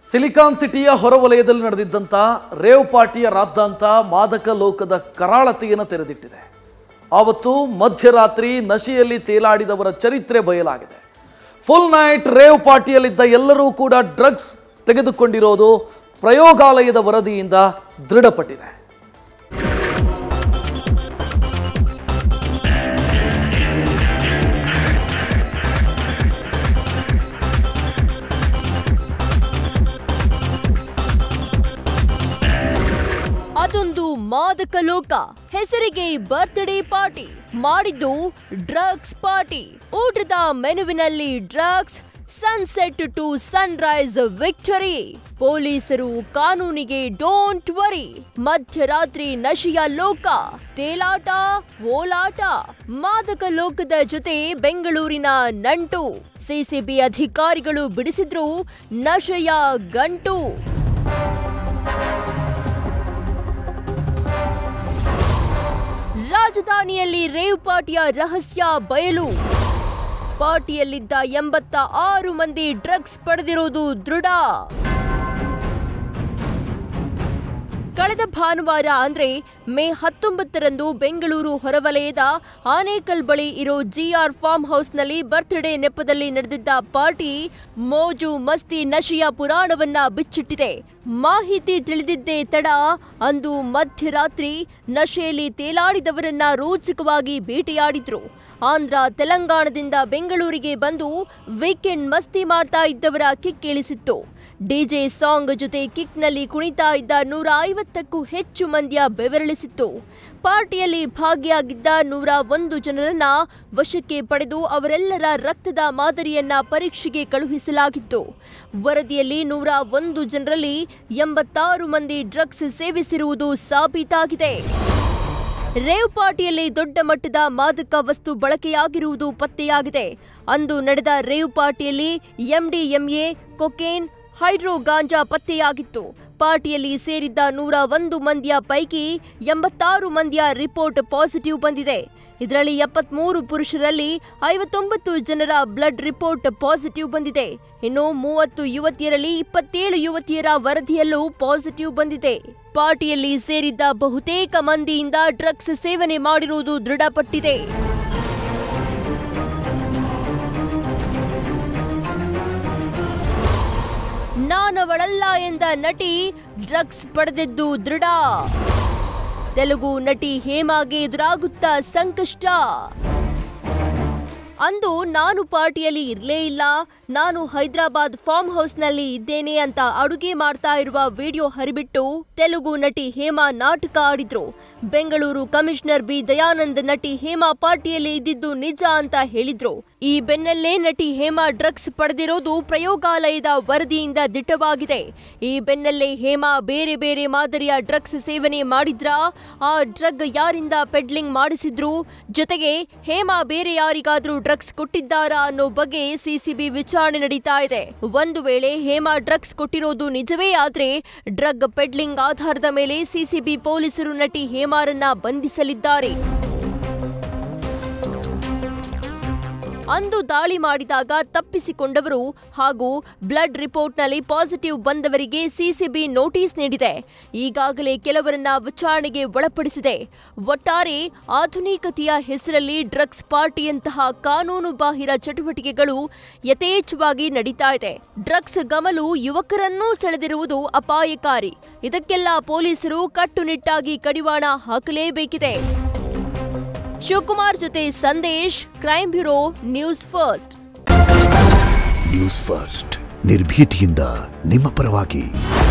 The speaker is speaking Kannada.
ಸಿಲಿಕಾನ್ ಸಿಟಿಯ ಹೊರವಲಯದಲ್ಲಿ ನಡೆದಿದ್ದಂಥ ರೇವ್ ಪಾರ್ಟಿಯ ರಾದ್ದಾಂತ ಮಾದಕ ಲೋಕದ ಕರಾಳತೆಯನ್ನು ತೆರೆದಿಟ್ಟಿದೆ ಆವತ್ತು ಮಧ್ಯರಾತ್ರಿ ನಶೆಯಲ್ಲಿ ತೇಲಾಡಿದವರ ಚರಿತ್ರೆ ಬಯಲಾಗಿದೆ ಫುಲ್ ನೈಟ್ ರೇವ್ ಪಾರ್ಟಿಯಲ್ಲಿದ್ದ ಎಲ್ಲರೂ ಕೂಡ ಡ್ರಗ್ಸ್ ತೆಗೆದುಕೊಂಡಿರೋದು ಪ್ರಯೋಗಾಲಯದ ವರದಿಯಿಂದ ದೃಢಪಟ್ಟಿದೆ ಅದೊಂದು ಮಾದಕ ಲೋಕ ಹೆಸರಿಗೆ ಬರ್ತ್ಡೇ ಪಾರ್ಟಿ ಮಾಡಿದ್ದು ಡ್ರಗ್ಸ್ ಪಾರ್ಟಿ ಊಟದ ಮೆನುವಿನಲ್ಲಿ drugs sunset to sunrise victory ಪೊಲೀಸರು ಕಾನೂನಿಗೆ ಡೋಂಟ್ ವರಿ ಮಧ್ಯರಾತ್ರಿ ನಶೆಯ ಲೋಕ ತೇಲಾಟ ಓಲಾಟ ಮಾದಕ ಲೋಕದ ಜೊತೆ ಬೆಂಗಳೂರಿನ ನಂಟು ಸಿಸಿಬಿ ಅಧಿಕಾರಿಗಳು ಬಿಡಿಸಿದ್ರು ನಶೆಯ ಗಂಟು ರಾಜಧಾನಿಯಲ್ಲಿ ರೇವ್ ಪಾರ್ಟಿಯ ರಹಸ್ಯ ಬಯಲು ಪಾರ್ಟಿಯಲ್ಲಿದ್ದ ಎಂಬತ್ತ ಆರು ಮಂದಿ ಡ್ರಗ್ಸ್ ಪಡೆದಿರುವುದು ದೃಢ ಕಳೆದ ಭಾನುವಾರ ಅಂದ್ರೆ ಮೇ ಹತ್ತೊಂಬತ್ತರಂದು ಬೆಂಗಳೂರು ಹೊರವಲಯದ ಆನೇಕಲ್ ಬಳಿ ಇರೋ ಜಿಆರ್ ಫಾರ್ಮ್ ಹೌಸ್ನಲ್ಲಿ ಬರ್ತ್ಡೇ ನೆಪದಲ್ಲಿ ನಡೆದಿದ್ದ ಪಾರ್ಟಿ ಮೋಜು ಮಸ್ತಿ ನಶೆಯ ಪುರಾಣವನ್ನ ಬಿಚ್ಚಿಟ್ಟಿದೆ ಮಾಹಿತಿ ತಿಳಿದಿದ್ದೇ ತಡ ಅಂದು ಮಧ್ಯರಾತ್ರಿ ನಶೆಯಲ್ಲಿ ತೇಲಾಡಿದವರನ್ನ ರೋಚಕವಾಗಿ ಬೇಟೆಯಾಡಿದ್ರು ಆಂಧ್ರ ತೆಲಂಗಾಣದಿಂದ ಬೆಂಗಳೂರಿಗೆ ಬಂದು ವೀಕೆಂಡ್ ಮಸ್ತಿ ಮಾಡ್ತಾ ಇದ್ದವರ ಕಿಕ್ಕಿಳಿಸಿತ್ತು ಡಿಜೆ ಸಾಂಗ್ ಜೊತೆ ಕಿಕ್ನಲ್ಲಿ ಕುಣಿತಾ ಇದ್ದ ನೂರ ಐವತ್ತಕ್ಕೂ ಹೆಚ್ಚು ಮಂದಿಯ ಬೆವರಳಿಸಿತ್ತು ಪಾರ್ಟಿಯಲ್ಲಿ ಭಾಗಿಯಾಗಿದ್ದ ನೂರ ಒಂದು ಜನರನ್ನ ವಶಕ್ಕೆ ಪಡೆದು ಅವರೆಲ್ಲರ ರಕ್ತದ ಮಾದರಿಯನ್ನ ಪರೀಕ್ಷೆಗೆ ಕಳುಹಿಸಲಾಗಿತ್ತು ವರದಿಯಲ್ಲಿ ನೂರ ಒಂದು ಜನರಲ್ಲಿ ಎಂಬತ್ತಾರು ಮಂದಿ ಡ್ರಗ್ಸ್ ಸೇವಿಸಿರುವುದು ಸಾಬೀತಾಗಿದೆ ರೇವ್ ಪಾರ್ಟಿಯಲ್ಲಿ ದೊಡ್ಡ ಮಟ್ಟದ ಮಾದಕ ವಸ್ತು ಬಳಕೆಯಾಗಿರುವುದು ಪತ್ತೆಯಾಗಿದೆ ಅಂದು ನಡೆದ ರೇವ್ ಪಾರ್ಟಿಯಲ್ಲಿ ಎಂಡಿಎಂಎ ಕೊಕೇನ್ ಹೈಡ್ರೋ ಗಾಂಜಾ ಪತ್ತೆಯಾಗಿತ್ತು ಪಾರ್ಟಿಯಲ್ಲಿ ಸೇರಿದ್ದ ನೂರ ಒಂದು ಮಂದಿಯ ಪೈಕಿ ಎಂಬತ್ತಾರು ಮಂದಿಯ ರಿಪೋರ್ಟ್ ಪಾಸಿಟಿವ್ ಬಂದಿದೆ ಇದರಲ್ಲಿ ಎಪ್ಪತ್ಮೂರು ಪುರುಷರಲ್ಲಿ ಐವತ್ತೊಂಬತ್ತು ಜನರ ಬ್ಲಡ್ ರಿಪೋರ್ಟ್ ಪಾಸಿಟಿವ್ ಬಂದಿದೆ ಇನ್ನು ಮೂವತ್ತು ಯುವತಿಯರಲ್ಲಿ ಇಪ್ಪತ್ತೇಳು ಯುವತಿಯರ ವರದಿಯಲ್ಲೂ ಪಾಸಿಟಿವ್ ಬಂದಿದೆ ಪಾರ್ಟಿಯಲ್ಲಿ ಸೇರಿದ್ದ ಬಹುತೇಕ ಮಂದಿಯಿಂದ ಡ್ರಗ್ಸ್ ಸೇವನೆ ಮಾಡಿರುವುದು ದೃಢಪಟ್ಟಿದೆ ನಾನವಳಲ್ಲ ಎಂದ ನಟಿ ಡ್ರಗ್ಸ್ ಪಡೆದಿದ್ದು ದೃಢ ತೆಲುಗು ನಟಿ ಹೇಮಾಗೆ ಎದುರಾಗುತ್ತಾ ಸಂಕಷ್ಟ ಅಂದು ನಾನು ಪಾರ್ಟಿಯಲ್ಲಿ ಇರಲೇ ಇಲ್ಲ ನಾನು ಹೈದರಾಬಾದ್ ಫಾರ್ಮ್ ಹೌಸ್ನಲ್ಲಿ ಇದ್ದೇನೆ ಅಂತ ಅಡುಗೆ ಮಾಡ್ತಾ ಇರುವ ವಿಡಿಯೋ ಹರಿಬಿಟ್ಟು ತೆಲುಗು ನಟಿ ಹೇಮಾ ನಾಟಕ ಆಡಿದ್ರು ಬೆಂಗಳೂರು ಕಮಿಷನರ್ ಬಿ ದಯಾನಂದ್ ನಟಿ ಹೇಮಾ ಪಾರ್ಟಿಯಲ್ಲಿ ಇದ್ದಿದ್ದು ನಿಜ ಅಂತ ಹೇಳಿದ್ರು ಈ ಬೆನ್ನಲ್ಲೇ ನಟಿ ಹೇಮಾ ಡ್ರಗ್ಸ್ ಪಡೆದಿರೋದು ಪ್ರಯೋಗಾಲಯದ ವರದಿಯಿಂದ ದಿಟ್ಟವಾಗಿದೆ ಈ ಬೆನ್ನಲ್ಲೇ ಹೇಮಾ ಬೇರೆ ಬೇರೆ ಮಾದರಿಯ ಡ್ರಗ್ಸ್ ಸೇವನೆ ಮಾಡಿದ್ರಾ ಆ ಡ್ರಗ್ ಯಾರಿಂದ ಪೆಡ್ಲಿಂಗ್ ಮಾಡಿಸಿದ್ರು ಜೊತೆಗೆ ಹೇಮಾ ಬೇರೆ ಯಾರಿಗಾದ್ರೂ ಡ್ರಗ್ಸ್ ಕೊಟ್ಟಿದ್ದಾರಾ ಅನ್ನೋ ಬಗ್ಗೆ ಸಿಸಿಬಿ ವಿಚಾರಣೆ ನಡೀತಾ ಇದೆ ಒಂದು ವೇಳೆ ಹೇಮಾ ಡ್ರಗ್ಸ್ ಕೊಟ್ಟಿರೋದು ನಿಜವೇ ಆದ್ರೆ ಡ್ರಗ್ ಪೆಡ್ಲಿಂಗ್ ಆಧಾರದ ಮೇಲೆ ಸಿಸಿಬಿ ಪೊಲೀಸರು ನಟಿ ಹೇಮಾರನ್ನ ಬಂಧಿಸಲಿದ್ದಾರೆ ಅಂದು ದಾಳಿ ಮಾಡಿದಾಗ ತಪ್ಪಿಸಿಕೊಂಡವರು ಹಾಗೂ ಬ್ಲಡ್ ರಿಪೋರ್ಟ್ನಲ್ಲಿ ಪಾಸಿಟಿವ್ ಬಂದವರಿಗೆ ಸಿಸಿಬಿ ನೋಟಿಸ್ ನೀಡಿದೆ ಈಗಾಗಲೇ ಕೆಲವರನ್ನ ವಿಚಾರಣೆಗೆ ಒಳಪಡಿಸಿದೆ ಒಟ್ಟಾರೆ ಆಧುನಿಕತೆಯ ಹೆಸರಲ್ಲಿ ಡ್ರಗ್ಸ್ ಪಾರ್ಟಿಯಂತಹ ಕಾನೂನು ಬಾಹಿರ ಚಟುವಟಿಕೆಗಳು ಯಥೇಚ್ಛವಾಗಿ ನಡೀತಾ ಇದೆ ಡ್ರಗ್ಸ್ ಗಮಲು ಯುವಕರನ್ನೂ ಸೆಳೆದಿರುವುದು ಅಪಾಯಕಾರಿ ಇದಕ್ಕೆಲ್ಲ ಪೊಲೀಸರು ಕಟ್ಟುನಿಟ್ಟಾಗಿ ಕಡಿವಾಣ ಹಾಕಲೇಬೇಕಿದೆ ಶಿವಕುಮಾರ್ ಜೊತೆ Sandesh crime bureau news first news first ನಿರ್ಭೀತಿಯಿಂದ ನಿಮ್ಮ ಪರವಾಗಿ